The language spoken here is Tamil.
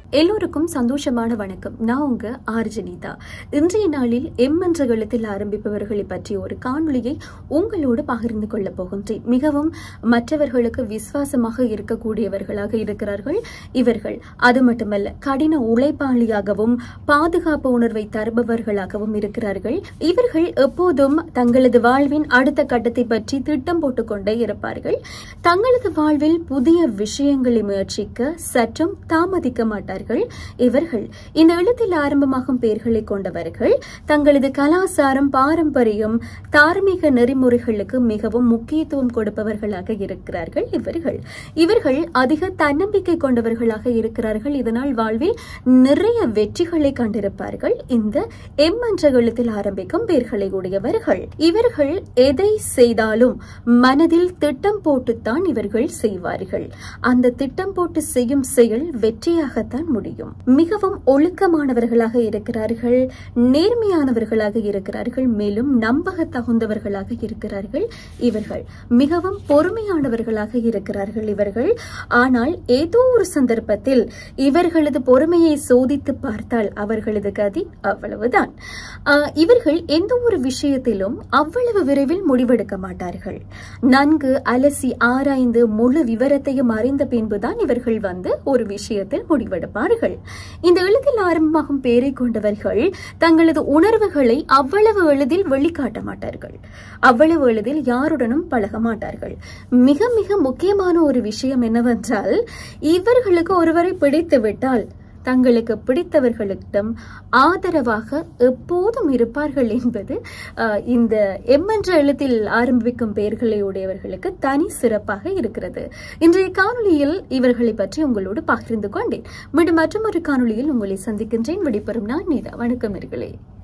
எல்லோருக்கும் சந்தோஷமான வணக்கம் நான் உங்க ஆர்ஜனிதா இன்றைய நாளில் எம் என்ற எழுத்தில் ஆரம்பிப்பவர்களை பற்றிய ஒரு காணொளியை உங்களோடு பகிர்ந்து கொள்ளப் போகின்றேன் மிகவும் மற்றவர்களுக்கு விசுவாசமாக இருக்கக்கூடியவர்களாக இருக்கிறார்கள் இவர்கள் அது மட்டுமல்ல கடின உழைப்பாளியாகவும் பாதுகாப்பு உணர்வை தருபவர்களாகவும் இருக்கிறார்கள் இவர்கள் எப்போதும் தங்களது வாழ்வின் அடுத்த கட்டத்தை பற்றி திட்டம் போட்டுக்கொண்டே இருப்பார்கள் தங்களது வாழ்வில் புதிய விஷயங்களை முயற்சிக்க சற்றும் தாமதிக்க மாட்டார்கள் இவர்கள் இந்த எழுத்தில் ஆரம்பமாகும் பெயர்களை கொண்டவர்கள் தங்களது கலாசாரம் பாரம்பரியம் தார்மீக நெறிமுறைகளுக்கு மிகவும் முக்கியத்துவம் கொடுப்பவர்களாக இருக்கிறார்கள் இவர்கள் இவர்கள் அதிக தன்னம்பிக்கை கொண்டவர்களாக இருக்கிறார்கள் இதனால் வாழ்வில் நிறைய வெற்றிகளை கண்டிருப்பார்கள் இந்த எம் என்ற எழுத்தில் ஆரம்பிக்கும் பெயர்களை உடையவர்கள் இவர்கள் எதை செய்தாலும் மனதில் திட்டம் போட்டுத்தான் இவர்கள் செய்வார்கள் அந்த திட்டம் போட்டு செய்யும் செயல் வெற்றியாகத்தான் முடியும் மிகவும் ஒழுக்கமானவர்களாக இருக்கிறார்கள் நேர்மையானவர்களாக இருக்கிறார்கள் மேலும் நம்பக தகுந்தவர்களாக இருக்கிறார்கள் இவர்கள் மிகவும் பொறுமையானவர்களாக இருக்கிறார்கள் இவர்கள் ஆனால் ஏதோ ஒரு சந்தர்ப்பத்தில் இவர்களது பொறுமையை சோதித்து பார்த்தால் அவர்களது கதி அவ்வளவுதான் ஆஹ், இவர்கள் எந்த ஒரு விஷயத்திலும் அவ்வளவு விரைவில் முடிவெடுக்க மாட்டார்கள் நன்கு அலசி ஆராய்ந்து முழு விவரத்தையும் அறிந்த பின்புதான் இவர்கள் வந்து ஒரு விஷயத்தில் முடிவெடுப்பார்கள் இந்த எழுத்தில் ஆரம்பமாகும் பேரை கொண்டவர்கள் தங்களது உணர்வுகளை அவ்வளவு எளிதில் வெளிக்காட்ட மாட்டார்கள் அவ்வளவு எளிதில் யாருடனும் பழக மாட்டார்கள் மிக மிக முக்கியமான ஒரு விஷயம் என்னவென்றால் இவர்களுக்கு ஒருவரை பிடித்து விட்டால் தங்களுக்கு பிடித்தவர்களிடம் ஆதரவாக எப்போதும் இருப்பார்கள் என்பது ஆஹ், இந்த எம் என்ற எழுத்தில் ஆரம்பிக்கும் பெயர்களை உடையவர்களுக்கு தனி சிறப்பாக இருக்கிறது இன்றைய காணொளியில் இவர்களை பற்றி உங்களோடு பகிர்ந்து கொண்டேன் மீண்டும் மற்றொரு காணொளியில் உங்களை சந்திக்கின்றேன் விடைபெறும் நான் நீதா வணக்கம் நேர்களே